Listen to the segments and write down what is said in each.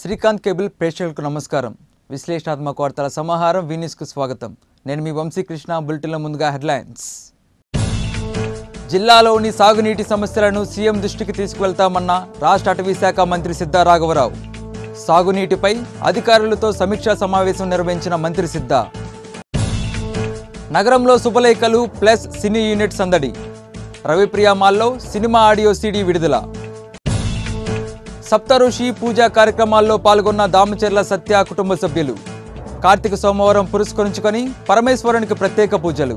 Srikanth cable ప్రేక్షకులకు నమస్కారం విశ్లేషణాత్మక వార్తల సమాహారం వీనిస్కు స్వాగతం నేను మీ వంశీకృష్ణ బులెటిన్ల ముందుగా హెడ్లైన్స్ జిల్లాలోని సాగునీటి సమస్యలను సీఎం దృష్టికి తీసుకువెళ్తామన్న రాష్ట్ర అటవీ శాఖ మంత్రి సిద్ధా రాఘవరావు సాగునీటిపై అధికారులతో సమీక్షా సమావేశం నిర్వహించిన మంత్రి సిద్ధా నగరంలో శుభలేఖలు ప్లస్ సినీ యూనిట్ సందడి రవిప్రియ మాల్లో సినిమా ఆడియో సీడీ విడుదల సప్తఋషి పూజా కార్యక్రమాల్లో పాల్గొన్న దామచర్ల సత్య కుటుంబ సభ్యులు కార్తీక సోమవారం పురస్కరించుకొని పరమేశ్వరునికి ప్రత్యేక పూజలు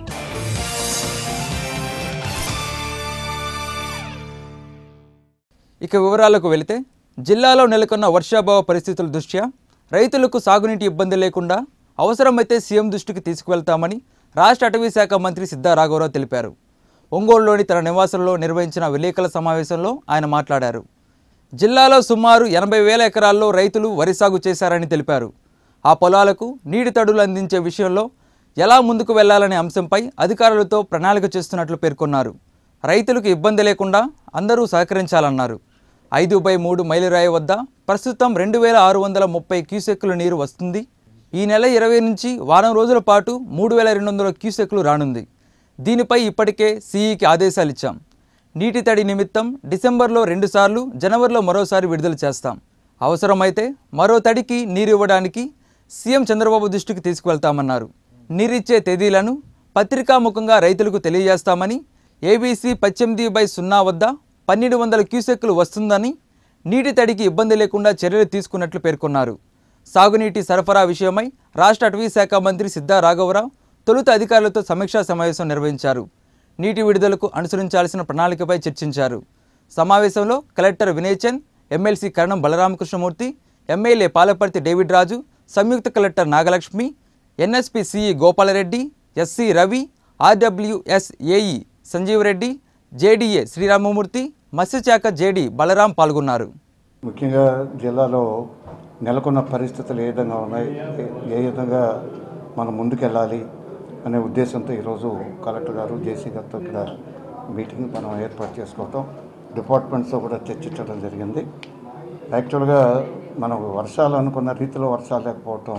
ఇక వివరాలకు వెళితే జిల్లాలో నెలకొన్న వర్షాభావ పరిస్థితుల దృష్ట్యా రైతులకు సాగునీటి ఇబ్బంది లేకుండా అవసరమైతే సీఎం దృష్టికి తీసుకువెళ్తామని రాష్ట్ర అటవీ శాఖ మంత్రి సిద్ధా రాఘవరావు తెలిపారు ఒంగోలులోని తన నివాసంలో నిర్వహించిన విలేకరుల సమావేశంలో ఆయన మాట్లాడారు జిల్లాలో సుమారు ఎనభై వేల ఎకరాల్లో రైతులు వరి సాగు చేశారని తెలిపారు ఆ పొలాలకు నీటి తడులు అందించే విషయంలో ఎలా ముందుకు వెళ్లాలనే అంశంపై అధికారులతో ప్రణాళిక చేస్తున్నట్లు పేర్కొన్నారు రైతులకు ఇబ్బంది లేకుండా అందరూ సహకరించాలన్నారు ఐదు బై మూడు మైలురాయి వద్ద ప్రస్తుతం రెండు వేల ఆరు వందల ముప్పై క్యూసెక్కుల నీరు వస్తుంది ఈ నెల ఇరవై నుంచి వారం రోజుల పాటు మూడు వేల రెండు వందల క్యూసెక్కులు రానుంది దీనిపై ఇప్పటికే సీఈకి ఆదేశాలు ఇచ్చాం నీటి తడి నిమిత్తం డిసెంబర్లో రెండుసార్లు జనవరిలో మరోసారి విడుదల చేస్తాం అవసరమైతే మరో తడికి నీరు ఇవ్వడానికి సీఎం చంద్రబాబు దృష్టికి తీసుకువెళ్తామన్నారు నీరిచ్చే తేదీలను పత్రికాముఖంగా రైతులకు తెలియజేస్తామని ఏబీసీ పద్దెనిమిది బై సున్నా వద్ద పన్నెండు వందల క్యూసెక్కులు వస్తుందని నీటి తడికి ఇబ్బంది లేకుండా చర్యలు తీసుకున్నట్లు పేర్కొన్నారు సాగునీటి సరఫరా విషయమై రాష్ట్ర అటవీ శాఖ మంత్రి సిద్ధా రాఘవరావు తొలుత అధికారులతో సమీక్షా సమావేశం నిర్వహించారు నీటి విడుదలకు అనుసరించాల్సిన ప్రణాళికపై చర్చించారు సమావేశంలో collector Vinay Chand MLC Karanam Balaramakrishnamurthy MLA Palaparthi David Raju సంయుక్త collector Nagalakshmi NSP CE Gopalreddy SE Ravi RWS AE Sanjeev Reddy JDA Sriramamurthy మత్స్యశాఖ జేడీ బలరాం పాల్గొన్నారు ముఖ్యంగా జిల్లాలో నెలకొన్న పరిస్థితులు ఏ విధంగా ఉన్నాయి ఏ- ఏ విధంగా మనం ముందుకెళ్ళాలి అనే ఉద్దేశంతో ఈరోజు కలెక్టర్ గారు జేసీ గారితో ఇక్కడ మీటింగ్ మనం ఏర్పాటు చేసుకోవటం డిపార్ట్మెంట్స్తో కూడా చర్చించడం జరిగింది యాక్చువల్గా మనం వర్షాలు అనుకున్న రీతిలో వర్షాలు లేకపోవటం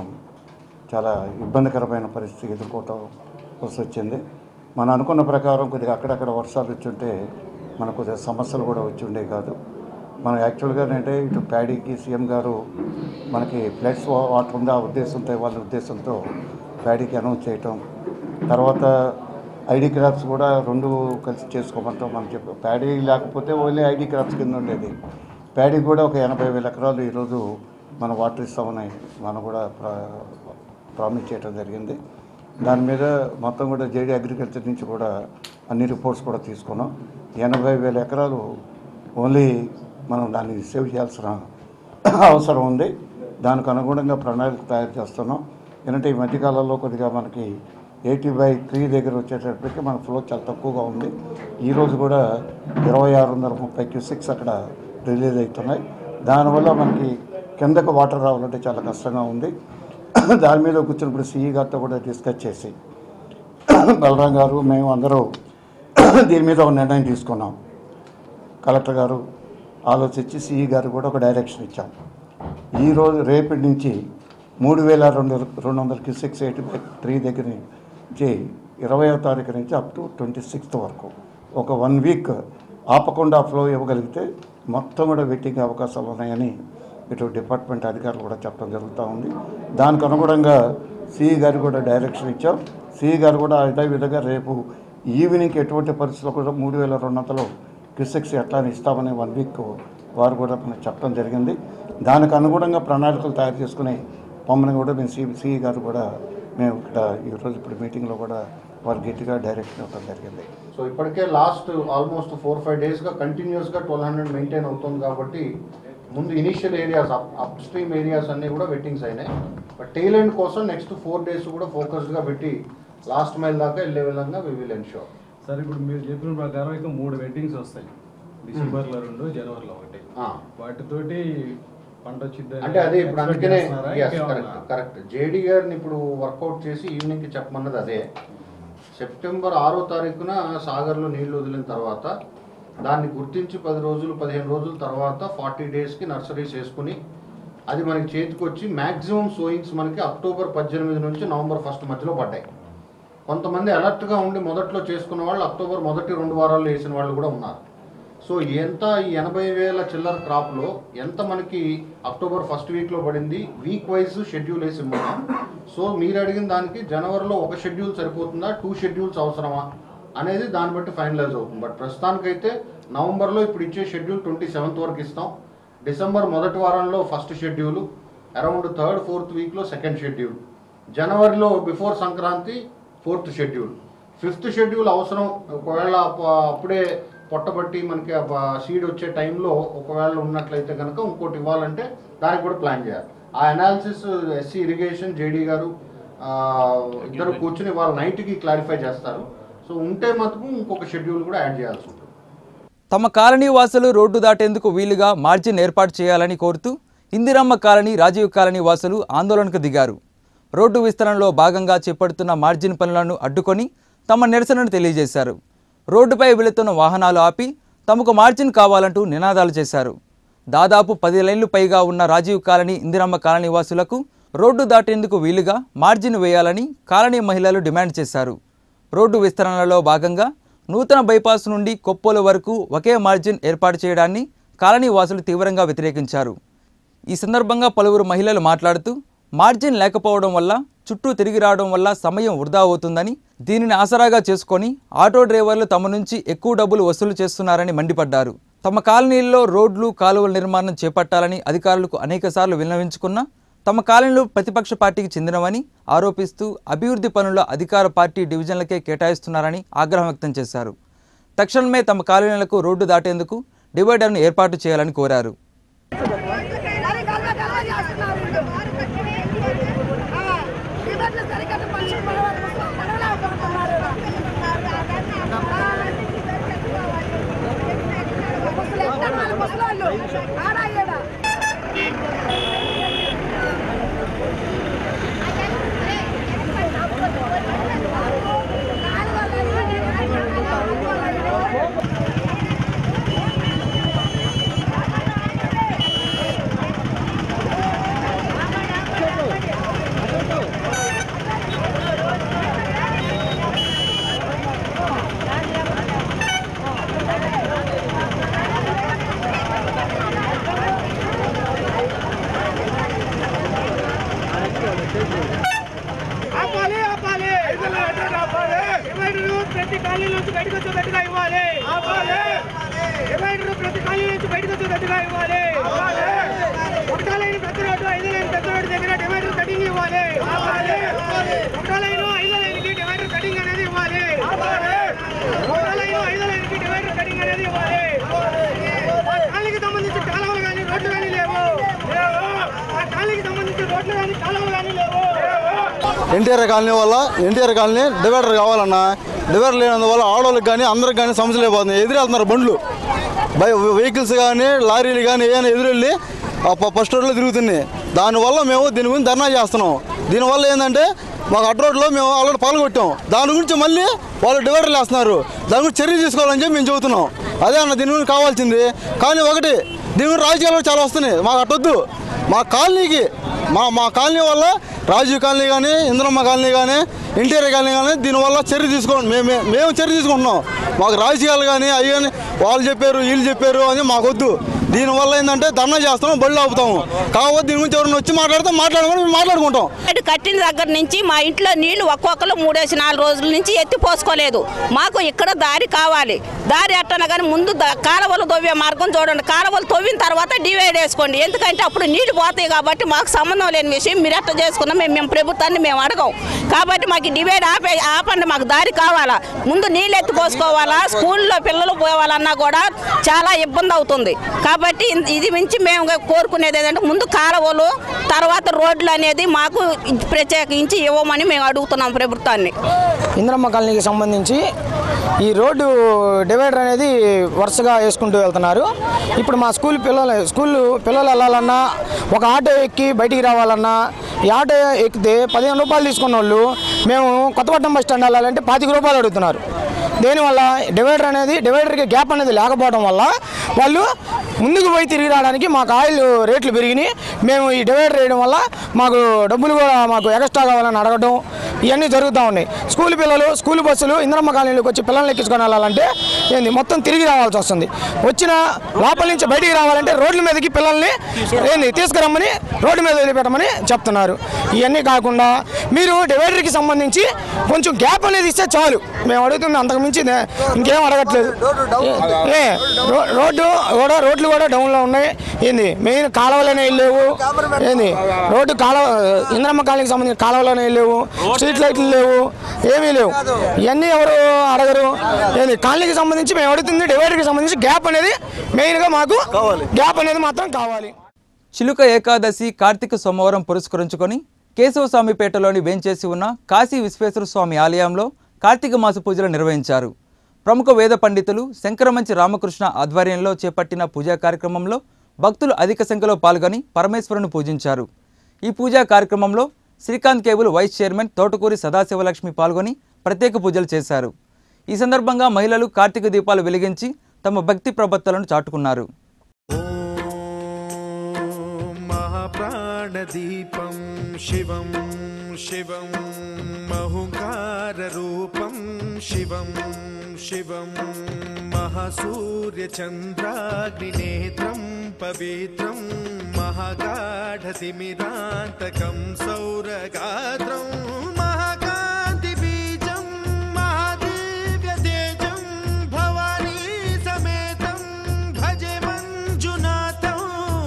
చాలా ఇబ్బందికరమైన పరిస్థితి ఎదుర్కోవటం వలసి వచ్చింది మనం అనుకున్న ప్రకారం కొద్దిగా అక్కడక్కడ వర్షాలు వచ్చుంటే మనకు కొద్దిగా సమస్యలు కూడా వచ్చి ఉండే కాదు మనం యాక్చువల్గా ఏంటంటే ఇటు ప్యాడీకి సీఎం గారు మనకి ఫ్లడ్స్ వాటర్ ఉంది ఆ ఉద్దేశంతో వాళ్ళ ఉద్దేశంతో ప్యాడీకి అనౌన్స్ చేయటం తర్వాత ఐడి క్రాప్స్ కూడా రెండు కలిసి చేసుకోమంటాం మనం చెప్పి ప్యాడీ లేకపోతే ఓన్లీ ఐడి క్రాప్స్ కింద ఉండేది ప్యాడీ కూడా ఒక ఎనభై వేల ఎకరాలు ఈరోజు మనం వాటర్ ఇస్తామని మనం కూడా ప్రా ప్రామిస్ చేయడం జరిగింది దాని మీద మొత్తం కూడా జేడీ అగ్రికల్చర్ నుంచి కూడా అన్ని రిపోర్ట్స్ కూడా తీసుకున్నాం ఎనభై వేల ఎకరాలు ఓన్లీ మనం దాన్ని సేవ్ చేయాల్సిన అవసరం ఉంది దానికి అనుగుణంగా ప్రణాళిక తయారు చేస్తున్నాం ఎందుకంటే ఈ మధ్యకాలంలో కొద్దిగా మనకి ఎయిటీ బై త్రీ దగ్గర వచ్చేటప్పటికి మన ఫ్లో చాలా తక్కువగా ఉంది ఈరోజు కూడా ఇరవై ఆరు వందల ముప్పై క్యూసిక్స్ అక్కడ రిలీజ్ అవుతున్నాయి దానివల్ల మనకి కిందకు వాటర్ రావాలంటే చాలా కష్టంగా ఉంది దాని మీద కూర్చున్నప్పుడు సిఈ గారితో కూడా డిస్కస్ చేసి బలరాం గారు మేము అందరూ దీని మీద ఒక నిర్ణయం తీసుకున్నాం కలెక్టర్ గారు ఆలోచించి సిఈ గారు కూడా ఒక డైరెక్షన్ ఇచ్చాం ఈరోజు రేపటి నుంచి మూడు వేల రెండు రెండు వందల క్యూసిక్స్ ఎయిటీ త్రీ దగ్గర నుంచి ఇరవయో తారీఖు నుంచి అప్ టు ట్వంటీ సిక్స్త్ వరకు ఒక వన్ వీక్ ఆపకుండా ఫ్లో ఇవ్వగలిగితే మొత్తం కూడా వెయిటింగ్ అవకాశాలు ఉన్నాయని ఇటు డిపార్ట్మెంట్ అధికారులు కూడా చెప్పడం జరుగుతూ ఉంది దానికి అనుగుణంగా సిఈ గారు కూడా డైరెక్షన్ ఇచ్చాం సిఈ గారు కూడా అదే విధంగా రేపు ఈవినింగ్ ఎటువంటి పరిస్థితుల్లో కూడా మూడు వేల రెండు వందలు క్యూసెక్స్ ఎట్లా అని ఇస్తామని వన్ వీక్ వారు కూడా మనకు చెప్పడం జరిగింది దానికి అనుగుణంగా ప్రణాళికలు తయారు చేసుకుని పొమ్మని కూడా మేము సి సిఈ గారు కూడా మేము ఇక్కడ ఈరోజు ఇప్పుడు మీటింగ్లో కూడా వారు గట్టిగా డైరెక్షన్ ఇవ్వడం జరిగింది సో ఇప్పటికే లాస్ట్ ఆల్మోస్ట్ ఫోర్ ఫైవ్ డేస్గా కంటిన్యూస్గా ట్వెల్వ్ హండ్రెడ్ మెయింటైన్ అవుతుంది కాబట్టి ముందు initial areas up upstream areas అన్నీ కూడా వెట్టింగ్స్ అయినాయి బట్ టెయిల్ ఎండ్ కోసం నెక్స్ట్ ఫోర్ డేస్ కూడా ఫోకస్డ్గా పెట్టి లాస్ట్ మైల్ దాకా వెళ్ళే విధంగా వి విల్ ఎన్షూర్ సార్ ఇప్పుడు మీరు చెప్పిన ప్రకారం అయితే మూడు వెడ్డింగ్స్ వస్తాయి డిసెంబర్లో రెండు జనవరిలో ఒకటి వాటితోటి పంట వచ్చింది అంటే అదే ఇప్పుడు అందుకనే కరెక్ట్ కరెక్ట్ జేడీ గారిని ఇప్పుడు వర్కౌట్ చేసి ఈవినింగ్కి చెప్పమన్నది అదే సెప్టెంబర్ ఆరో తారీఖున సాగర్లో నీళ్లు వదిలిన తర్వాత దాన్ని గుర్తించి పది రోజులు పదిహేను రోజుల తర్వాత ఫార్టీ డేస్కి నర్సరీస్ వేసుకుని అది మనకి చేతికి వచ్చి మ్యాక్సిమం సోయింగ్స్ మనకి అక్టోబర్ పద్దెనిమిది నుంచి నవంబర్ ఫస్ట్ మధ్యలో పడ్డాయి కొంతమంది అలర్ట్గా ఉండి మొదట్లో చేసుకున్న వాళ్ళు అక్టోబర్ మొదటి రెండు వారాల్లో వేసిన వాళ్ళు కూడా ఉన్నారు సో ఎంత ఈ ఎనభై వేల చిల్లర క్రాప్లో ఎంత మనకి అక్టోబర్ ఫస్ట్ వీక్లో పడింది వీక్ వైజ్ షెడ్యూల్ వేసి ఉన్నాం సో మీరు అడిగిన దానికి జనవరిలో ఒక షెడ్యూల్ సరిపోతుందా టూ షెడ్యూల్స్ అవసరమా అనేది దాన్ని బట్టి ఫైనలైజ్ అవుతుంది బట్ ప్రస్తుతానికైతే నవంబర్లో ఇప్పుడు ఇచ్చే షెడ్యూల్ ట్వంటీ సెవెంత్ వరకు ఇస్తాం డిసెంబర్ మొదటి వారంలో first schedule around third fourth వీక్లో సెకండ్ షెడ్యూల్ జనవరిలో before Sankranti fourth schedule fifth schedule అవసరం ఒకవేళ ప- అప్పుడే పొట్టబట్టి మనకి సీడ్ వచ్చే టైంలో ఒకవేళ ఉన్నట్లయితే కనుక ఇంకోటి ఇవ్వాలంటే దానికి కూడా ప్లాన్ చేయాలి ఆ అనాలిసిస్ ఎస్సీ ఇరిగేషన్ జేడీ గారు ఆ, ఇద్దరు కూర్చుని వాళ్ళ నైట్కి క్లారిఫై చేస్తారు సో ఉంటే మటుకు ఇంకొక షెడ్యూల్ కూడా యాడ్ చేయాల్సి ఉంటుంది తమ కాలనీ వాసులు రోడ్డు దాటేందుకు వీలుగా మార్జిన్ ఏర్పాటు చేయాలని కోరుతూ ఇందిరమ్మ కాలనీ రాజీవ్ కాలనీ వాసులు ఆందోళనకు దిగారు రోడ్డు విస్తరణలో భాగంగా చేపడుతున్న మార్జిన్ పనులను అడ్డుకొని తమ నిరసనను తెలియజేశారు రోడ్డుపై వెళుతున్న వాహనాలు ఆపి తమకు మార్జిన్ కావాలంటూ నినాదాలు చేశారు దాదాపు పది లైన్లు పైగా ఉన్న రాజీవ్ కాలనీ ఇందిరమ్మ కాలనీ వాసులకు రోడ్డు దాటేందుకు వీలుగా మార్జిన్ వేయాలని కాలనీ మహిళలు డిమాండ్ చేశారు రోడ్డు విస్తరణలో భాగంగా నూతన బైపాస్ నుండి కొప్పోలు వరకు ఒకే మార్జిన్ ఏర్పాటు చేయడాన్ని కాలనీ వాసులు తీవ్రంగా వ్యతిరేకించారు ఈ సందర్భంగా పలువురు మహిళలు మాట్లాడుతూ మార్జిన్ లేకపోవడం వల్ల చుట్టూ తిరిగి రావడం వల్ల సమయం వృధా అవుతుందని దీనిని ఆసరాగా చేసుకొని ఆటో డ్రైవర్లు తమ నుంచి ఎక్కువ డబ్బులు వసూలు చేస్తున్నారని మండిపడ్డారు తమ కాలనీల్లో రోడ్లు కాలువల నిర్మాణం చేపట్టాలని అధికారులకు అనేకసార్లు విన్నవించుకున్నా తమ కాలనీలు ప్రతిపక్ష పార్టీకి చెందినవని ఆరోపిస్తూ అభివృద్ధి పనుల అధికార పార్టీ డివిజన్లకే కేటాయిస్తున్నారని ఆగ్రహం వ్యక్తం చేశారు తక్షణమే తమ కాలనీలకు రోడ్డు దాటేందుకు డివైడర్ను ఏర్పాటు చేయాలని కోరారు మరి గల్వ గల్వ చేస్తున్నారు వీళ్ళు. ఆ, రివర్లు సరిగ్గా మనిషి పడవ- పడవలా పోతున్నారు. ఆ, ముసలి ఎక్కడ వాళ్ళు ముసలోళ్ళు. ఆడా ఈడా. ఆపాలి ఆపాలి డివైడర్ ప్రతి కాలనీ నుంచి బయటకు వచ్చేటట్టుగా ఇవ్వాలి డివైడర్ ప్రతి కాలనీ నుంచి బయటకు వచ్చేటట్టుగా ఇవ్వాలి ఒకటో లైన్ పెద్ద రోడ్డు ఐదో లైన్ పెద్ద రోడ్డు దగ్గర డివైడర్ కటింగ్ ఇవ్వాలి ఒకటో లైన్ ఐదో లైన్కి డివైడర్ కటింగ్ అనేది ఇవ్వాలి ఒకటో లైన్ ఐదో లైన్కి డివైడర్ కటింగ్ అనేది ఇవ్వాలి ఆ కాలనీకి సంబంధించి కాలువలు కానీ రోడ్లు కానీ లేవు ఆ కాలనీకి సంబంధించి రోడ్లు కానీ కాలువలు కానీ లేవు ఎన్టీఆర్ కాలనీ వల్ల ఎన్టీఆర్ కాలనీ డివైడర్ కావాలన్నా డివైడర్ లేనందువల్ల ఆడవాళ్ళకి కానీ అందరికి కానీ సమస్యలు అయిపోతుంది ఎదురెళ్తున్నారు బండ్లు బై వెహికల్స్ కానీ లారీలు కానీ ఏమైనా ఎదురెళ్ళి ఆ ప- ఫస్ట్ రోడ్లో తిరుగుతున్నాయి దానివల్ల మేము దీని గురించి ధర్నా చేస్తున్నాం దీనివల్ల ఏంటంటే మాకు అడ్డ రోడ్లో మేము ఆల్రెడీ పాల్గొట్టాం దాని గురించి మళ్ళీ వాళ్ళు డివైడర్లు వేస్తున్నారు దాని గురించి చర్య తీసుకోవాలని చెప్పి మేము చెబుతున్నాం అదే అన్న దీని గురించి కావాల్సింది కానీ ఒకటి దీని గురించి రాజకీయాలు చాలా వస్తున్నాయి మాకు అట్టొద్దు మా కాలనీకి మా మా కాలనీ వల్ల రాజీవ్ కాలనీ కానీ ఇంద్రమ్మ కాలనీ కానీ ఎన్టీఆర్ కాలనీ కానీ దీనివల్ల చర్య తీసుకోండి మేము మేము చర్య తీసుకుంటున్నాం మాకు రాజకీయాలు కానీ అవి కానీ వాళ్ళు చెప్పారు వీళ్ళు చెప్పారు అని మాకొద్దు దీనివల్ల ఏంటంటే ధర్నా చేస్తాం బళ్ళు ఆపుతాము కాకపోతే దీని గురించి ఎవరైనా వచ్చి మాట్లాడితే మాట్లాడుకొని మేము మాట్లాడుకుంటాం రోడ్డు కట్టిన దగ్గర నుంచి మా ఇంట్లో నీళ్లు ఒక్కొక్కరు మూడేసి నాలుగు రోజుల నుంచి ఎత్తి పోసుకోలేదు మాకు ఇక్కడ దారి కావాలి దారి అట్టన కానీ ముందు ద- కాలువలు తవ్వే మార్గం చూడండి కాలువలు తవ్విన తర్వాత డివైడ్ వేసుకోండి ఎందుకంటే అప్పుడు నీళ్లు పోతాయి కాబట్టి మాకు సంబంధం లేని విషయం మీరు ఎట్లా చేసుకున్నా మేము మేము ప్రభుత్వాన్ని మేము అడగం కాబట్టి మాకు డివైడ్ ఆపే ఆపండి మాకు దారి కావాలా ముందు నీళ్ళు ఎత్తి పోసుకోవాలా స్కూల్లో పిల్లలు పోవాలన్నా కూడా చాలా ఇబ్బంది అవుతుంది కాబట్టి ఇన్- ఇది మించి మేము కోరుకునేది ఏంటంటే ముందు కాలువలు తర్వాత రోడ్లు అనేది మాకు ప్రత్యేకించి ఇవ్వమని మేము అడుగుతున్నాం ప్రభుత్వాన్ని ఇంద్రమ్మ కాలనీకి సంబంధించి ఈ రోడ్డు డివైడర్ అనేది వరుసగా వేసుకుంటూ వెళ్తున్నారు ఇప్పుడు మా స్కూల్ పిల్లలు స్కూల్ పిల్లలు వెళ్ళాలన్నా ఒక ఆటో ఎక్కి బయటికి రావాలన్నా ఈ ఆటో ఎక్కితే పదిహేను రూపాయలు తీసుకున్న వాళ్ళు మేము కొత్తపట్నం బస్ స్టాండ్ వెళ్ళాలంటే పాతిక రూపాయలు అడుగుతున్నారు దేనివల్ల డివైడర్ అనేది డివైడర్కి గ్యాప్ అనేది లేకపోవడం వల్ల వాళ్ళు ముందుకు పోయి తిరిగి రావడానికి మాకు ఆయిల్ రేట్లు పెరిగినాయి మేము ఈ డివైడర్ వేయడం వల్ల మాకు డబ్బులు కూడా మాకు ఎక్స్ట్రా కావాలని అడగడం ఇవన్నీ జరుగుతూ ఉన్నాయి స్కూల్ పిల్లలు స్కూల్ బస్సులు ఇంద్రమ్మ కాలనీలోకి వచ్చి పిల్లల్ని ఎక్కించుకొని వెళ్ళాలంటే ఏంది మొత్తం తిరిగి రావాల్సి వస్తుంది వచ్చిన లోపల నుంచి బయటికి రావాలంటే రోడ్ల మీదకి పిల్లల్ని ఏంది తీసుకురమ్మని రోడ్డు మీద వదిలిపెట్టమని చెప్తున్నారు ఇవన్నీ కాకుండా మీరు డివైడర్కి సంబంధించి కొంచెం గ్యాప్ అనేది ఇస్తే చాలు మేము అడుగుతుంది అంతకు మించి నే- ఇంకేం అడగట్లేదు ఏ రో- రోడ్డు కూడా రోడ్లు కూడా డౌన్లో ఉన్నాయి ఏంది మెయిన్ కాలువలోనే లేవు ఏంది రోడ్డు కాలువ ఇంద్రమ్మ కాలనీకి సంబంధించిన కాలువలోనే లేవు స్ట్రీట్ లైట్లు లేవు ఏమీ లేవు ఇవన్నీ ఎవరు అడగరు ఏంది కాలనీకి సంబంధించి మేము అడుగుతుంది డివైడర్కి సంబంధించి గ్యాప్ అనేది మెయిన్గా మాకు గ్యాప్ అనేది మాత్రం కావాలి చిలుక ఏకాదశి కార్తీక సోమవారం పురస్కరించుకొని కేశవస్వామిపేటలోని వేంచేసి ఉన్న కాశీ విశ్వేశ్వర స్వామి ఆలయంలో కార్తీక మాస పూజలు నిర్వహించారు ప్రముఖ వేద పండితులు శంకరమంచి రామకృష్ణ ఆధ్వర్యంలో చేపట్టిన పూజా కార్యక్రమంలో భక్తులు అధిక సంఖ్యలో పాల్గొని పరమేశ్వరుని పూజించారు ఈ పూజా కార్యక్రమంలో Srikanth cable vice chairman Thotakuri Sadasivalakshmi పాల్గొని ప్రత్యేక పూజలు చేశారు ఈ సందర్భంగా మహిళలు కార్తీక దీపాలు వెలిగించి తమ భక్తి ప్రబత్తలను చాటుకున్నారు महाप्राणदीपं शिवं शिवं महुकाररूपं शिवं शिवं महासूर्यचन्द्राग्निनेत्रं पवित्रं महागाढतिमिरान्तकं सौरगात्रं महाकान्तिबीजं महादिव्यतेजं भवानी समेतं भजे मञ्जुनाथम्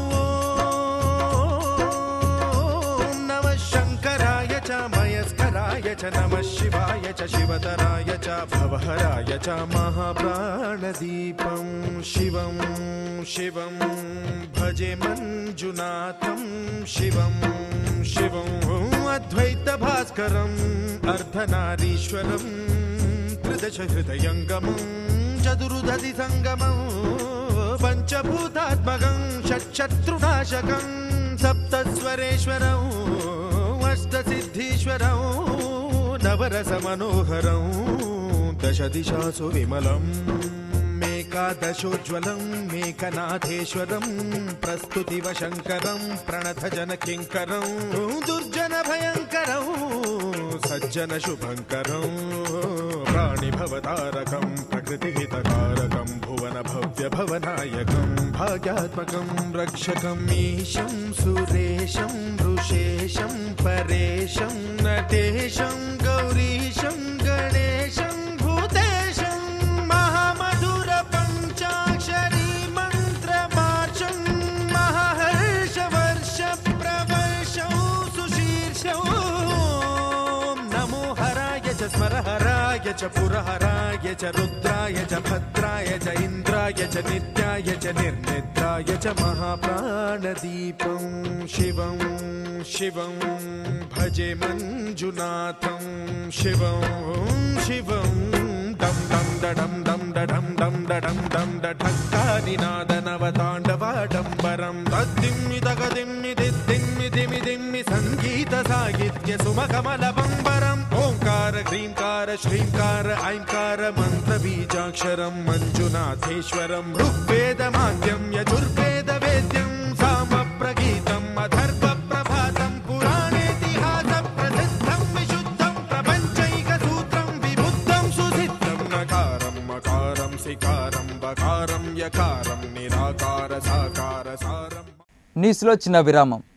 ॐ नमः शङ्कराय च मयस्कराय च नमः शिवाय च शिवतराय च भवहराय च महाप्राणदीपं शिवं शिवं भजे मञ्जुनाथं शिवं शिवं अद्वैतभास्करम् अर्धनारीश्वरं त्रिदश हृदयङ्गमं चतुर्दधि सङ्गमं पञ्चभूतात्मकं षट्शत्रुनाशकं सप्तस्वरेश्वरम् अष्टसिद्धीश्वरं नवरसमनोहरं दशदिशासु विमलम् मेकादशोज्ज्वलं मेकनाथेश्वरं प्रस्तुतिवशङ्करं प्रणतजनकिङ्करं दुर्जनभयङ्करं सज्जनशुभङ्करं प्राणिभवतारकं प्रकृतिहितकारकं भुवनभव्यभवनायकं भाग्यात्मकं रक्षकम् ईशं सुरेशं ऋषेशं परेशं नटेशं गौरीशं गणेशं भूतेशं महामधुरपञ्चाक्षरी मन्त्रमार्चं महाहर्षवर्षप्रवर्षौ सुशीर्षौ नमो हराय च स्मरहराय च पुरहराय च रुद्राय च भद्राय च इन्द्राय च नित्याय च निर्निद्राय च महाप्राणदीपं शिवं शिवं भजे मञ्जुनाथं शिवं शिवं दं दं डडं दं डडं दं डडं दं डढक्कानिनादनवताण्डवाडम्बरं तद्दिम्मि तगदिम्मि दिद्दिम्मि दिमि दिम्मि सङ्गीतसाहित्य सुमकमलबम्बरम् ओङ्कार ह्रीङ्कार श्रीङ्कार ऐङ्कार मन्त्रबीजाक्षरं मञ्जुनाथेश्वरं ऋग्वेदमाद्यं यजुर्वेदवेद्यं सामप्रगीतम् अथर्वप्रभातं पुराणेतिहासप्रसिद्धं विशुद्धं प्रपञ्चैकसूत्रं विबुद्धं सुसिद्धं नकारं मकारं सिकारं बकारं यकारं निराकार साकार सारम् న్యూస్లో చిన్న విరామం